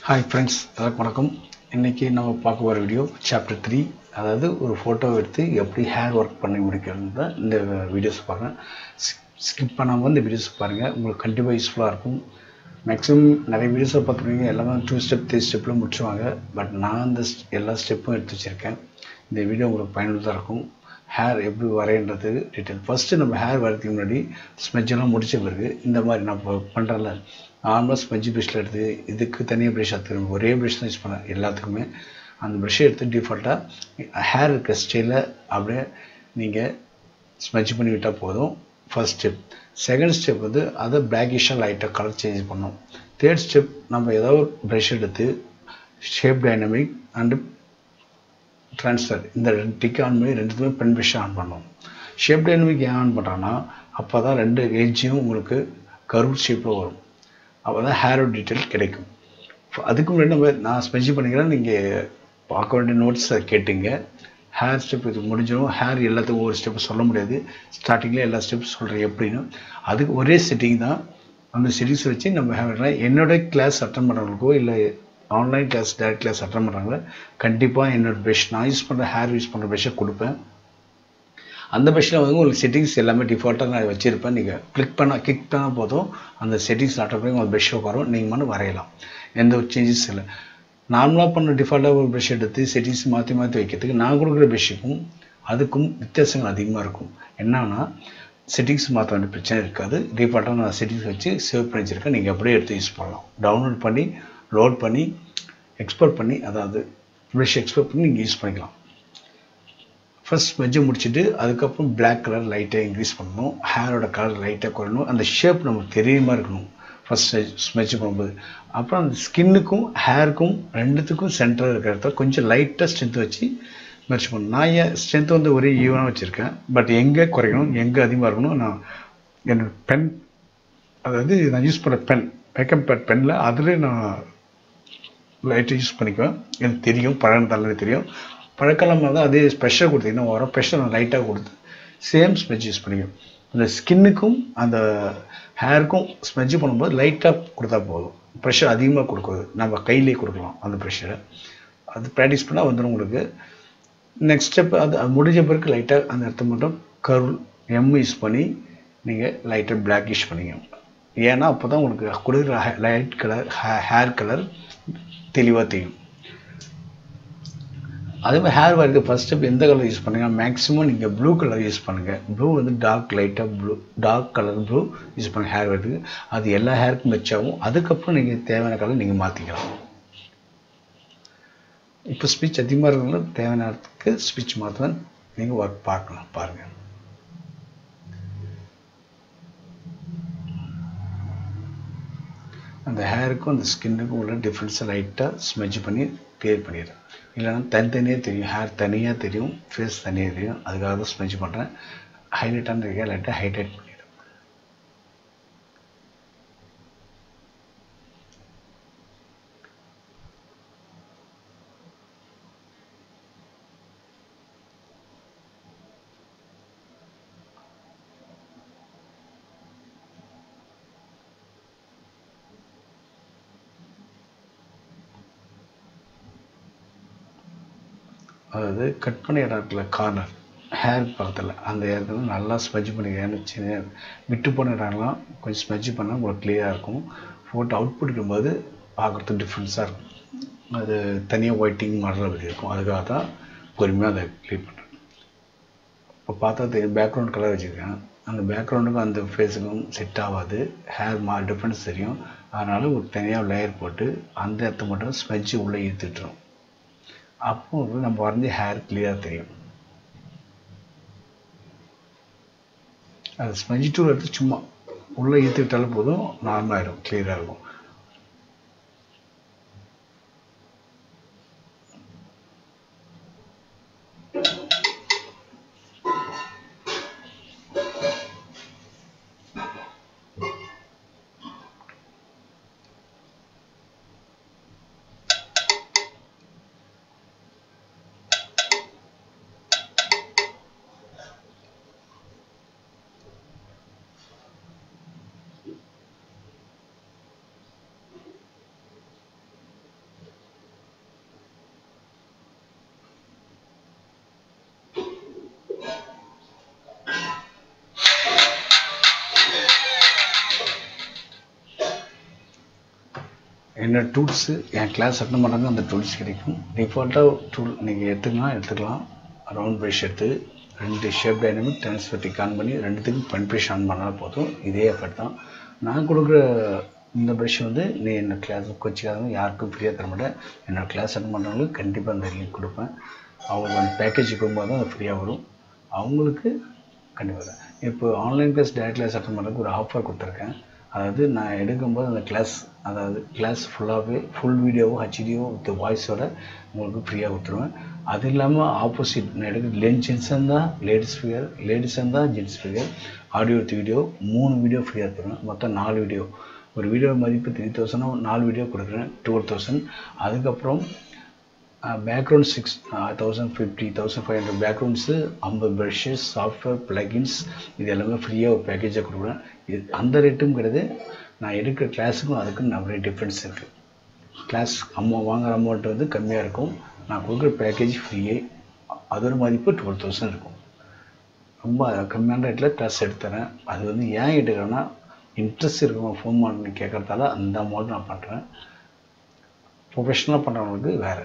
hi friends எல்லாருக்கும் வணக்கம் இன்றைக்கி நம்ம பார்க்க போகிற வீடியோ சாப்டர் த்ரீ அதாவது ஒரு ஃபோட்டோ எடுத்து எப்படி ஹேர் ஒர்க் பண்ணி முடிக்கிறது தான் இந்த வீடியோஸ் பாருங்கள் ஸ்கிப் பண்ணாமல் இந்த வீடியோஸ் பாருங்கள் உங்களுக்கு கண்டிப்பாக யூஸ்ஃபுல்லாக இருக்கும் மேக்ஸிமம் நிறைய வீடியோஸை பார்த்துருக்கீங்க எல்லாமே டூ ஸ்டெப் த்ரீ ஸ்டெப்பில் முடிச்சுவாங்க பட் நான் இந்த எல்லா ஸ்டெப்பும் எடுத்து வச்சுருக்கேன் இந்த வீடியோ உங்களுக்கு பயனுள்ளதாக இருக்கும் ஹேர் எப்படி வரைன்றது டீட்டெயில் ஃபஸ்ட்டு நம்ம ஹேர் வரதுக்கு முன்னாடி ஸ்மெஜெல்லாம் முடிச்ச பிறகு இந்த மாதிரி நான் இப்போ பண்ணுறேன்ல நார்மலாக ஸ்மெஜ் ப்ரெஷ்ஷில் எடுத்து இதுக்கு தனியாக ப்ரெஷ் எடுத்துக்கணும் ஒரே ப்ரெஷ் தான் யூஸ் பண்ணேன் எல்லாத்துக்குமே அந்த ப்ரெஷ்ஷை எடுத்து டிஃபால்ட்டாக ஹேர் இருக்க ஸ்டைலில் அப்படியே நீங்கள் ஸ்மெஜ் பண்ணி விட்டால் போதும் ஃபர்ஸ்ட் ஸ்டெப் செகண்ட் ஸ்டெப் வந்து அதை பிளாக்கிஷாக லைட்டாக கலர் சேஞ்ச் பண்ணோம் தேர்ட் ஸ்டெப் நம்ம ஏதோ ஒரு ப்ரெஷ் எடுத்து ஷேப் டைனமிக் அண்டு ட்ரான்ஸ்ஃபர் இந்த ரெண்டு டிக் ஆன் பண்ணி ரெண்டுத்துமே பென் ப்ரெஷ்ஷை ஆன் பண்ணோம் ஷேப் டைனமிக் ஏன் ஆன் பண்ணுறான்னா அப்போ தான் ரெண்டு ஏஜ்ஜையும் உங்களுக்கு கர்வ் ஷேப்பில் வரும் அப்போ தான் ஹேரோட டீட்டெயில் கிடைக்கும் அதுக்கு முன்னாடி நம்ம நான் ஸ்பெஷல் பண்ணிக்கிறேன் நீங்கள் பார்க்க வேண்டிய நோட்ஸை கேட்டுங்க ஹேர் ஸ்டெப் இது முடிஞ்சிடும் ஹேர் எல்லாத்துக்கும் ஒவ்வொரு ஸ்டெப்பு சொல்ல முடியாது ஸ்டார்டிங்கில் எல்லா ஸ்டெப்பும் சொல்கிறேன் எப்படின்னு அதுக்கு ஒரே செட்டிங் தான் அந்த செட்டிங்ஸ் வச்சு நம்ம ஹேர் என்னோட கிளாஸ் அட்டன் பண்ணுறவங்களுக்கோ இல்லை online class direct class attend பண்ணுறாங்கள கண்டிப்பாக என்னோடய ப்ரெஷ் நான் யூஸ் பண்ணுற ஹேர் யூஸ் பண்ணுற ப்ரெஷ்ஷை கொடுப்பேன் அந்த ப்ரெஷ்ஷில் வந்து உங்களுக்கு செட்டிங்ஸ் எல்லாமே டிஃபால்ட்டாக நான் வச்சுருப்பேன் நீங்கள் கிளிக் பண்ணால் கிளிக் பண்ணால் போதும் அந்த செட்டிங்ஸ் ஆட்டோமேட்டிக் உங்கள் ப்ரெஷ் உட்காரும் நீங்கள் மட்டும் வரையலாம் எந்த ஒரு சேஞ்சஸ் இல்லை நார்மலாக பண்ண டிஃபால்ட்டாக ஒரு ப்ரெஷ் எடுத்து செட்டிங்ஸ் மாற்றி மாற்றி வைக்கிறதுக்கு நான் கொடுக்குற ப்ரெஷ்ஷுக்கும் அதுக்கும் வித்தியாசங்கள் அதிகமாக இருக்கும் என்னன்னா செட்டிங்ஸ் மாற்ற வேண்டிய பிரச்சனை இருக்காது டிஃபால்ட்டாக நான் செட்டிங்ஸ் வச்சு சேவ் பண்ணி வச்சுருக்கேன் நீங்கள் அப்படியே எடுத்து யூஸ் பண்ணலாம் டவுன்லோட் பண்ணி லோட் பண்ணி எக்ஸ்போர்ட் பண்ணி அதாவது ப்ரெஷ் எக்ஸ்போர்ட் பண்ணி நீங்கள் யூஸ் பண்ணிக்கலாம் ஃபர்ஸ்ட் ஸ்மெஜ்ஜை முடிச்சுட்டு அதுக்கப்புறம் பிளாக் கலர் லைட்டாக இன்க்ரீஸ் பண்ணணும் ஹேரோட கலர் லைட்டாக குறையணும் அந்த ஷேப் நமக்கு தெரியுமா இருக்கணும் ஃபர்ஸ்ட் ஸ்மெஜ் பண்ணும்போது அப்புறம் அந்த ஸ்கின்னுக்கும் ஹேருக்கும் ரெண்டுத்துக்கும் சென்டராக இருக்கிற இடத்துல கொஞ்சம் லைட்டாக ஸ்ட்ரென்த் வச்சு மெர்ச் பண்ணணும் நான் ஏன் ஸ்ட்ரென்த் வந்து ஒரே ஈவனாக வச்சுருக்கேன் பட் எங்கே குறைக்கணும் எங்கே அதிகமாக இருக்கணும் நான் என்னோடய பென் அதாவது நான் யூஸ் பண்ணுற பென் மேக்கப் பேட் பெனில் அதில் நான் லைட்டாக யூஸ் பண்ணிக்குவேன் எனக்கு தெரியும் பழகினதாலே தெரியும் பழக்கலாமல் தான் அதே ஸ்பெஷல் கொடுத்தீங்கன்னா வரும் ஸ்பெஷல் நான் லைட்டாக கொடுத்து சேம் ஸ்மெஜ் யூஸ் பண்ணிக்குவேன் அந்த ஸ்கின்னுக்கும் அந்த ஹேருக்கும் ஸ்மெஜ் பண்ணும்போது லைட்டாக கொடுத்தா போதும் ப்ரெஷர் அதிகமாக கொடுக்குறது நம்ம கையிலே கொடுக்கலாம் அந்த ப்ரெஷரை அது ப்ராக்டிஸ் பண்ணால் வந்துடும் உங்களுக்கு நெக்ஸ்ட் ஸ்டெப் அது அது முடிஞ்ச பிறகு லைட்டாக அந்த இடத்த மட்டும் கருள் எம் யூஸ் பண்ணி நீங்கள் லைட்டாக பிளாக் யூஸ் பண்ணிங்க ஏன்னா அப்போ தான் உங்களுக்கு கொடுக்குற லைட் கலர் ஹேர் கலர் தெளிவாக தெரியும் அதே மாதிரி ஹேர் வரைக்கும் ஃபஸ்ட் ஸ்டெப் எந்த கலர் யூஸ் பண்ணுங்க மேக்ஸிமம் நீங்கள் ப்ளூ கலர் யூஸ் பண்ணுங்கள் ப்ளூ வந்து டார்க் லைட்டாக blue dark colour blue use பண்ணுங்கள் ஹேர் வரதுக்கு அது எல்லா ஹேருக்கும் மெச்சாகும் அதுக்கப்புறம் நீங்கள் தேவையான கலர் நீங்கள் மாற்றிக்கலாம் இப்போ ஸ்பீச் அதிகமாக இருக்கிறவங்க தேவையான இடத்துக்கு ஸ்பீச் மாற்ற நீங்கள் ஒர்க் பார்க்கலாம் பாருங்கள் அந்த ஹேருக்கும் அந்த ஸ்கின்னுக்கும் உள்ள டிஃப்ரென்ஸை லைட்டாக ஸ்மெஜ் பண்ணி கிளியர் பண்ணிடுறேன் இல்லைன்னா தனித்தனியாக தெரியும் ஹேர் தனியாக தெரியும் ஃபேஸ் தனியாக தெரியும் அதுக்காக தான் ஸ்மெஜ் பண்ணுறேன் ஹைலைட்டான இருக்க லைட்டாக ஹைலைட் பண்ணிடுறேன் அதாவது கட் பண்ணி இடம் இருக்குல்ல கார்னர் ஹேர் பக்கத்தில் அந்த இடத்துல நல்லா ஸ்மெஜ் பண்ணிக்கிறேன்னு சின்ன விட்டு போன இடம்லாம் கொஞ்சம் ஸ்மெஜ் பண்ணால் உங்களுக்கு கிளியராக இருக்கும் ஃபோட்டோ அவுட்புட் இருக்கும்போது பார்க்குறதுக்கு டிஃப்ரென்ஸாக இருக்கும் அது தனியாக ஒயிட்டிங் மாடலில் இருக்கும் அதுக்காக தான் பொறுமையாக அதை க்ளீன் பண்ணுறேன் இப்போ பார்த்தா தெரியும் பேக்ரவுண்ட் கலர் வச்சுருக்கேன் அந்த பேக்ரவுண்டுக்கும் அந்த ஃபேஸுக்கும் செட் ஆகாது ஹேர் மா டிஃப்ரென்ஸ் தெரியும் அதனால் ஒரு தனியாக லேயர் போட்டு அந்த இடத்த மட்டும் ஸ்மெஜ் உள்ளே இழுத்துட்டுரும் அப்போ நம்ம வரைஞ்சி ஹேர் கிளியராக தெரியும் அது ஸ்மெஜ் டூல் எடுத்து சும்மா உள்ளே ஈர்த்து விட்டாலும் போதும் நார்மலாகிடும் கிளியராக இருக்கும் என்ன டூல்ஸு என் கிளாஸ் அட்டன் பண்ணுறாங்க அந்த டூல்ஸ் கிடைக்கும் டிஃபால்ட்டாக டூல் நீங்கள் எடுத்துக்கலாம் எடுத்துக்கலாம் ரவுண்ட் ப்ரஷ் எடுத்து ரெண்டு ஷேப் டைனமிக் டிரான்ஸ்பர்டிக் ஆன் பண்ணி ரெண்டுத்துக்கும் பென் ப்ரஷ் ஆன் பண்ணால் போதும் இதே எஃபர்ட் தான் நான் கொடுக்குற இந்த ப்ரஷ் வந்து நீ என்ன கிளாஸ் வச்சுக்காதவங்க யாருக்கும் ஃப்ரீயாக தர மாட்டேன் என்னோட கிளாஸ் அட்டன் பண்ணுறவங்களுக்கு கண்டிப்பாக அந்த லிங்க் கொடுப்பேன் அவங்களுக்கு அந்த பேக்கேஜ் கொடுக்கும்போது தான் அது ஃப்ரீயாக வரும் அவங்களுக்கு கண்டிப்பாக தான் இப்போ online class direct class attend பண்ணுறதுக்கு ஒரு ஆஃபர் கொடுத்துருக்கேன் அதாவது நான் எடுக்கும்போது அந்த கிளாஸ் அதாவது கிளாஸ் ஃபுல்லாகவே ஃபுல் வீடியோவோ ஹெச்டியோ வித் வாய்ஸோட உங்களுக்கு ஃப்ரீயாக கொடுத்துருவேன் அது இல்லாமல் ஆப்போசிட் நான் எடுக்க லென் ஜென்ஸ் இருந்தால் லேடிஸ் ஃபிகர் லேடிஸ் இருந்தால் gents figure audio with video மூணு வீடியோ ஃப்ரீயாக தருவேன் மொத்தம் நாலு வீடியோ ஒரு வீடியோ மதிப்பு த்ரீ தௌசண்ட் நாலு வீடியோ கொடுக்குறேன் டுவெல் தௌசண்ட் அதுக்கப்புறம் background six thousand fifty thousand five hundred backgrounds ஐம்பது ப்ரஷஸ் சாஃப்ட்வேர் ப்ளகின்ஸ் இது எல்லாமே ஃப்ரீயாக ஒரு பேக்கேஜாக கொடுக்குறேன் இது அந்த ரேட்டும் கிடையாது நான் எடுக்கிற கிளாஸுக்கும் அதுக்கும் நிறைய டிஃப்ரென்ஸ் இருக்குது கிளாஸ் அம்மா வாங்குற அமௌண்ட் வந்து கம்மியாக இருக்கும் நான் கொடுக்குற பேக்கேஜ் ஃப்ரீயே அதோட மதிப்பு டுவெல் தௌசண்ட் இருக்கும் ரொம்ப கம்மியான ரேட்டில் கிளாஸ் எடுத்துறேன் அது வந்து ஏன் எடுக்கிறேன்னா இன்ட்ரெஸ்ட் இருக்கவங்க ஃபோன் பண்ணி கேட்குறதால அந்த அமௌண்ட் நான் பண்ணுறேன் ப்ரொஃபஷனலாக பண்ணுறவங்களுக்கு வேறு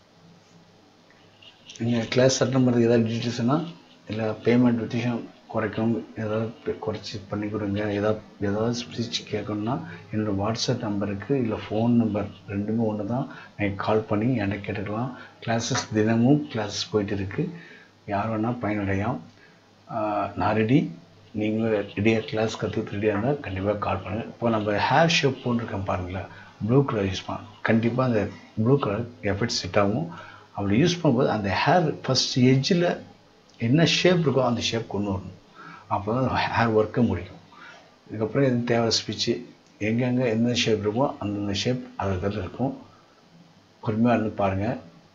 நீங்கள் கிளாஸ் அட்டன் பண்ணுறதுக்கு ஏதாவது டீட்டெயில்ஸ்னால் இல்லை பேமெண்ட் வித்தியாசம் குறைக்கணும் ஏதாவது குறைச்சி பண்ணி கொடுங்க ஏதாவது ஏதாவது ஸ்பீச் கேட்கணுன்னா என்னோடய வாட்ஸ்அப் நம்பருக்கு இல்லை ஃபோன் நம்பர் ரெண்டுமே ஒன்று தான் நீங்கள் கால் பண்ணி என்கிட்ட கேட்டுக்கலாம் கிளாஸஸ் தினமும் கிளாஸஸ் போயிட்டு இருக்குது யார் வேணால் பயனடையாம் நான் ரெடி நீங்களும் ரெடியாக கிளாஸ் கற்றுக்கிட்டு ரெடியாக இருந்தால் கண்டிப்பாக கால் பண்ணுங்கள் இப்போ நம்ம ஹேர் ஷேப் போட்டிருக்கேன் பாருங்களேன் ப்ளூ கலர் யூஸ் பண்ண கண்டிப்பாக அந்த ப்ளூ கலர் எஃபெக்ட் செட் ஆகும் அப்படி யூஸ் பண்ணும்போது அந்த ஹேர் ஃபஸ்ட் எஜ்ஜில் என்ன ஷேப் இருக்கோ அந்த ஷேப் கொண்டு வரணும் அப்போ தான் ஹேர் ஒர்க்கை முடியும் இதுக்கப்புறம் எதுவும் தேவை ஸ்பீச்சு எங்கெங்கே எந்த ஷேப் இருக்கோ அந்தந்த ஷேப் அதில் இருக்கும் பொறுமையாக இருந்து பாருங்கள்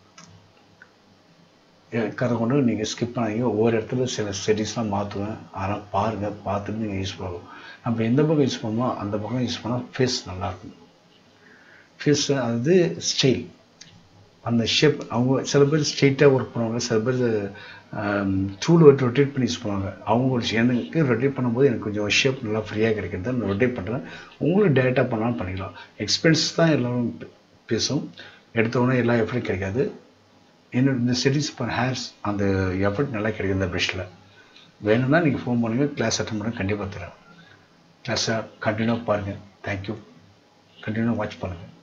கதை கொண்டு நீங்கள் ஸ்கிப் பண்ணாதீங்க ஒவ்வொரு இடத்துல சில செட்டிங்ஸ்லாம் மாற்றுவேன் அதெல்லாம் பாருங்கள் பார்த்துட்டு நீங்கள் யூஸ் பண்ணணும் நம்ம எந்த பக்கம் யூஸ் பண்ணோமோ அந்த பக்கம் யூஸ் பண்ணால் ஃபேஸ் நல்லாயிருக்கும் ஃபேஸ் அது ஸ்டைல் அந்த ஷேப் அவங்க சில பேர் ஸ்ட்ரெயிட்டாக ஒர்க் பண்ணுவாங்க சில பேர் டூல் வச்சு ரொட்டேட் பண்ணி யூஸ் பண்ணுவாங்க அவங்க எனக்கு ரொட்டேட் பண்ணும்போது எனக்கு கொஞ்சம் ஷேப் நல்லா ஃப்ரீயாக கிடைக்கிறது நான் ரொட்டேட் பண்ணுறேன் உங்களுக்கு டேரெக்டாக பண்ணாலும் பண்ணிக்கலாம் எக்ஸ்பென்ஸ் தான் எல்லோரும் பேசும் எடுத்த உடனே எல்லா எஃபர்ட் கிடைக்காது என்னோட இந்த செட்டிங்ஸ் இப்போ ஹேர்ஸ் அந்த எஃபர்ட் நல்லா கிடைக்கும் இந்த ப்ரெஷ்ஷில் வேணும்னா நீங்கள் ஃபோன் பண்ணுங்கள் கிளாஸ் அட்டன் பண்ண கண்டிப்பாக தரேன் கிளாஸை கண்டினியூ பாருங்கள் தேங்க்யூ கண்டினியூ வாட்ச் பண்ணுங்கள்